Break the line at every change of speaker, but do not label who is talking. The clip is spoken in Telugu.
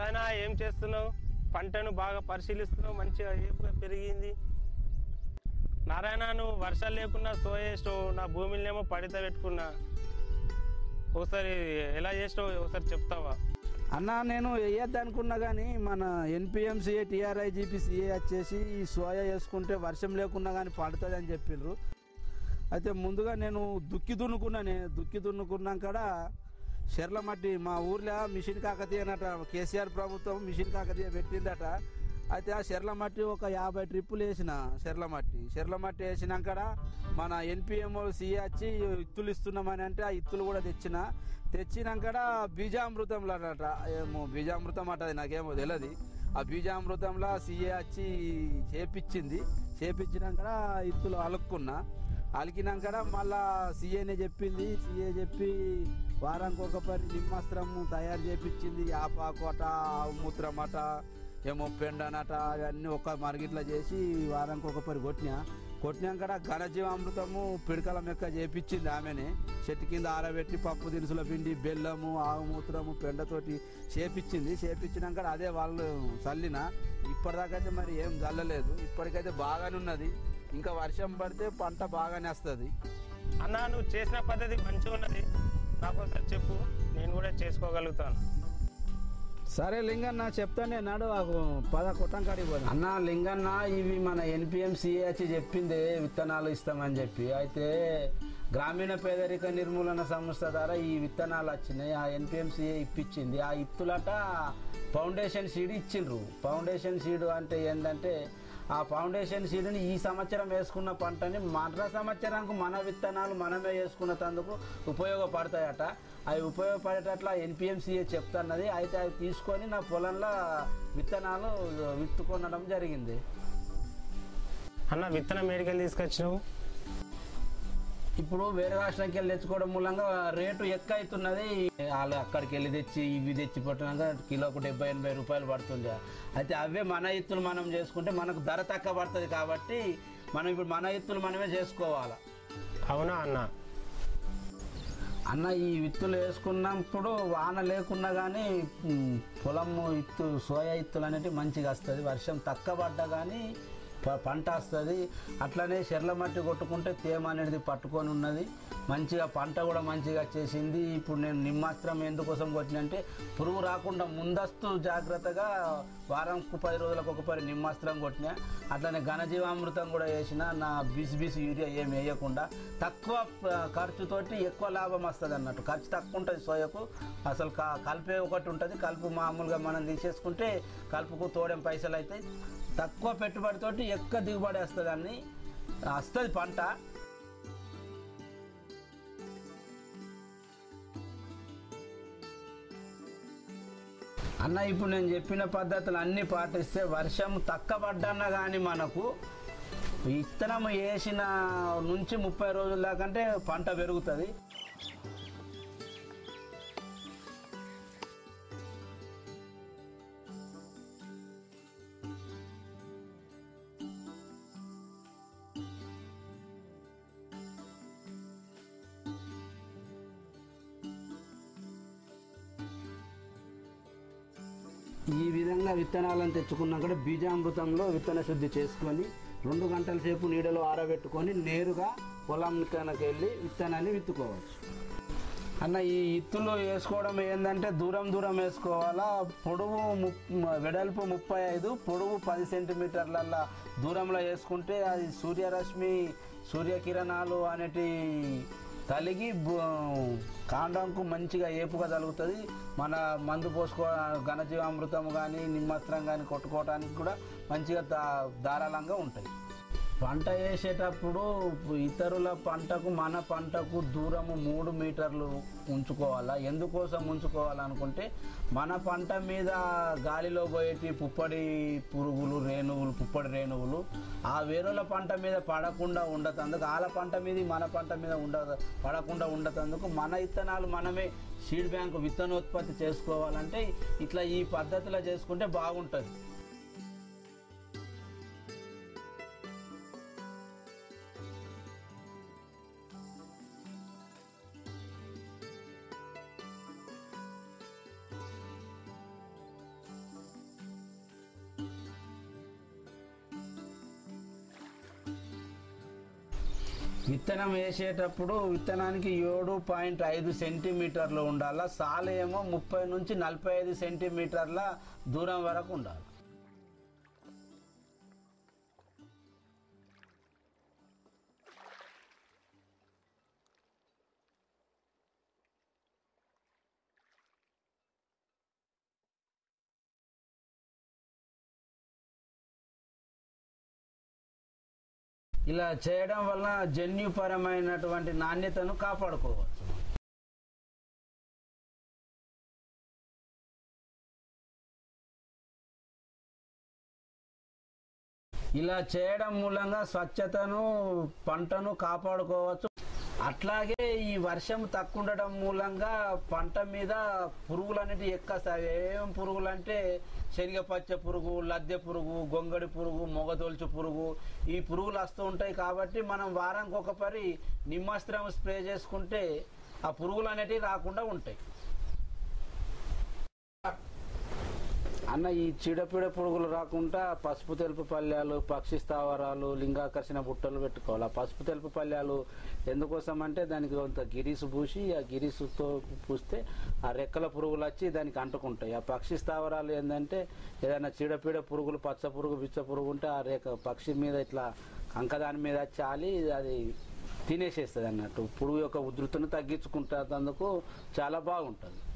నారాయణ ఏం చేస్తున్నావు పంటను బాగా పరిశీలిస్తున్నావు మంచిగా ఏపుగా పెరిగింది నారాయణ నువ్వు వర్షాలు లేకుండా సోయ వేసినావు నా భూమిలోనేమో పడిత పెట్టుకున్నా ఒకసారి ఎలా చేసినావు ఒకసారి చెప్తావా
అన్న నేను వేయద్దు అనుకున్నా కానీ మన ఎన్పిఎంసీఏ టీఆర్ఐ జీపీసీఏ వచ్చేసి ఈ సోయా వేసుకుంటే వర్షం లేకున్నా కానీ పడుతుంది అని చెప్పిండ్రు అయితే ముందుగా నేను దుక్కి దున్నుకున్నా నేను దుక్కి దున్నుకున్నాం కాడ చెర్ల మట్టి మా ఊర్లో మిషన్ కాకతీయనట కేసీఆర్ ప్రభుత్వం మిషన్ కాకతీయ పెట్టిందట అయితే ఆ చెర్ల మట్టి ఒక యాభై ట్రిప్పులు వేసిన చెర్ల మట్టి చెర్ల మట్టి వేసినాక మన ఎన్పిఎంఓ సీఏ వచ్చి ఇత్తులు ఇస్తున్నామని అంటే ఆ ఇత్తులు కూడా తెచ్చిన తెచ్చినాక బీజామృతంలో అట ఏమో బీజామృతం అట అది నాకేమో తెలియదు ఆ బీజామృతంలో సీఏ వచ్చి చేపించింది చేపించినాక ఇత్తులు అలుక్కున్నా అలికినాక మళ్ళా సీఏనే చెప్పింది సీఏ చెప్పి వారానికి ఒక పరి నిమ్మస్త్రము తయారు చేపించింది ఆపాకోట ఆవు మూత్రమట ఏమో పెండనట అవన్నీ ఒక మరిగిట్లా చేసి వారానికి ఒక పరి కొట్టినా కొట్టినాక ఘనజీవామృతము పిడకల మెక్క చేపించింది ఆమెనే చెట్టు కింద ఆరబెట్టి పప్పు దినుసుల పిండి బెల్లము ఆవు మూత్రము పెండతోటి చేపించింది చేపించినాక అదే వాళ్ళు చల్లిన ఇప్పటిదాకైతే మరి ఏం చల్లలేదు ఇప్పటికైతే బాగానే ఉన్నది ఇంకా వర్షం పడితే పంట బాగానే వస్తుంది
అన్న నువ్వు చేసిన పద్ధతి మంచిగా ఉన్నది నాకు ఒకసారి చెప్పు నేను కూడా చేసుకోగలుగుతాను
సరే లింగన్న చెప్తానే నాడు నాకు పద కొట్టం కాడికి పోదాం అన్న లింగన్న ఇవి మన ఎన్పిఎంసీఏ వచ్చి చెప్పింది విత్తనాలు ఇస్తామని చెప్పి అయితే గ్రామీణ పేదరిక నిర్మూలన సంస్థ ద్వారా ఈ విత్తనాలు వచ్చినాయి ఆ ఎన్పిఎంసీఏ ఇప్పించింది ఆ ఇత్తులట ఫౌండేషన్ సీడ్ ఇచ్చిండ్రు ఫౌండేషన్ సీడ్ అంటే ఏంటంటే ఆ ఫౌండేషన్ సీడ్ని ఈ సంవత్సరం వేసుకున్న పంటని మర సంవత్సరానికి మన విత్తనాలు మనమే వేసుకున్నందుకు ఉపయోగపడతాయట అవి ఉపయోగపడేటట్ల ఎన్పిఎంసీఏ చెప్తున్నది అయితే అవి తీసుకొని నా పొలంలో విత్తనాలు విత్తుకొనడం జరిగింది
అన్న విత్తనం మేడికెళ్ళి తీసుకొచ్చినావు
ఇప్పుడు వేరే రాష్ట్రానికి వెళ్ళి తెచ్చుకోవడం మూలంగా రేటు ఎక్కువ అవుతున్నది వాళ్ళు అక్కడికి వెళ్ళి తెచ్చి ఇవి తెచ్చి పట్టినాక కిలోకు డెబ్బై ఎనభై రూపాయలు పడుతుంది అయితే అవే మన ఇత్తులు మనం చేసుకుంటే మనకు ధర తక్కువ పడుతుంది కాబట్టి మనం ఇప్పుడు మన ఇత్తులు మనమే చేసుకోవాలి
అవునా అన్న
అన్న ఈ విత్తులు వేసుకున్నప్పుడు వాన లేకున్నా కానీ ఉమ్, పొలము ఇత్తు సోయా ఇత్తులు అనేవి మంచిగా వస్తుంది వర్షం తక్కువ పడ్డా కానీ ప- పంట వస్తుంది అట్లనే చెర్ల మట్టి కొట్టుకుంటే తేమ అనేది పట్టుకొని ఉన్నది మంచిగా పంట కూడా మంచిగా వచ్చేసింది ఇప్పుడు నేను నిమ్మాస్త్రం ఎందుకోసం కొట్టినంటే పురుగు రాకుండా ముందస్తు జాగ్రత్తగా వారంకు పది రోజులకు ఒకసారి నిమ్మాస్త్రం కొట్టినా అట్లనే ఘనజీవామృతం కూడా వేసిన నా బిసి బిసి యూరియా ఏమి వేయకుండా తక్కువ ఆ, ఖర్చుతోటి ఎక్కువ లాభం వస్తుంది అన్నట్టు ఖర్చు తక్కువ ఉంటుంది సోయకు అసలు క కలిపే ఒకటి ఉంటుంది కలుపు మామూలుగా మనం తీసేసుకుంటే కలుపుకు తోడేం పైసలు అవుతాయి తక్కువ పెట్టుబడితోటి ఎక్కువ దిగుబడి వస్తుంది అని వస్తుంది పంట అన్న ఇప్పుడు నేను చెప్పిన పద్ధతులు అన్నీ పాటిస్తే వర్షం తక్కువ పడ్డన్నా కానీ మనకు విత్తనం వేసిన నుంచి ముప్పై రోజుల దాకంటే పంట పెరుగుతుంది ఈ విధంగా విత్తనాలను తెచ్చుకున్నాక బీజామృతంలో విత్తన శుద్ధి చేసుకొని రెండు గంటల సేపు నీడలో ఆరబెట్టుకొని నేరుగా పొలం విత్తనకి వెళ్ళి విత్తనాన్ని విత్తుకోవచ్చు అన్న ఈ ఇత్తులు వేసుకోవడం ఏంటంటే దూరం దూరం వేసుకోవాలా పొడవు ముప్ వెడల్పు ముప్పై ఐదు పొడవు పది సెంటీమీటర్ల దూరంలో వేసుకుంటే అది సూర్యరశ్మి సూర్యకిరణాలు అనేటి తలిగి బు- కాండంకు మంచిగా ఏపుగా తగులుతుంది మన మందు పోసుకో ఘనజీవామృతం కానీ నిమ్మస్త్రం కానీ కొట్టుకోవడానికి కూడా మంచిగా దా ధారాళంగా ఉంటాయి పంట వేసేటప్పుడు ఇతరుల పంటకు మన పంటకు దూరము మూడు మీటర్లు ఉంచుకోవాలా ఎందుకోసం ఉంచుకోవాలనుకుంటే మన పంట మీద గాలిలో పోయేటి పుప్పడి పురుగులు రేణువులు పుప్పడి రేణువులు ఆ వేరుల పంట మీద పడకుండా ఉండతందుకు వాళ్ళ పంట మీద మన పంట మీద ఉండ పడకుండా ఉండతందుకు మన విత్తనాలు మనమే సీడ్ బ్యాంక్ విత్తనోత్పత్తి చేసుకోవాలంటే ఇట్లా ఈ పద్ధతిలో చేసుకుంటే బాగుంటుంది విత్తనం వేసేటప్పుడు విత్తనానికి ఏడు పాయింట్ ఐదు సెంటీమీటర్లు ఉండాలి సాలు ఏమో ముప్పై నుంచి నలభై ఐదు సెంటీమీటర్ల దూరం వరకు ఉండాలి ఇలా చేయడం వల్ల జన్యుపరమైనటువంటి నాణ్యతను కాపాడుకోవచ్చు ఇలా చేయడం మూలంగా స్వచ్ఛతను పంటను కాపాడుకోవచ్చు అట్లాగే ఈ వర్షం తక్కువ ఉండడం మూలంగా పంట మీద పురుగులు అనేటివి ఎక్కస్తాయి ఏం పురుగులు అంటే శనగపచ్చ పురుగు లద్దె పురుగు గొంగడి పురుగు మొగదొల్చు పురుగు ఈ పురుగులు వస్తూ ఉంటాయి కాబట్టి మనం వారానికి ఒక పరి నిమ్మస్త్రం స్ప్రే చేసుకుంటే ఆ పురుగులు అనేటివి రాకుండా ఉంటాయి అన్న ఈ చీడపీడ పురుగులు రాకుండా పసుపు తెలుపు పళ్ళ్యాలు పక్షి స్థావరాలు లింగాకర్షణ బుట్టలు పెట్టుకోవాలి ఆ పసుపు తెలుపు పళ్ళ్యాలు ఎందుకోసం అంటే దానికి కొంత గిరీసు పూసి ఆ గిరీసుతో పూస్తే ఆ రెక్కల పురుగులు వచ్చి దానికి అంటుకుంటాయి ఆ పక్షి స్థావరాలు ఏంటంటే ఏదైనా చీడపీడ పురుగులు పచ్చ పురుగు బిచ్చ పురుగు ఉంటే ఆ రేఖ పక్షి మీద ఇట్లా కంక దాని మీద చాలి అది తినేసేస్తుంది అన్నట్టు పురుగు యొక్క ఉధృతిని తగ్గించుకుంటున్నందుకు చాలా బాగుంటుంది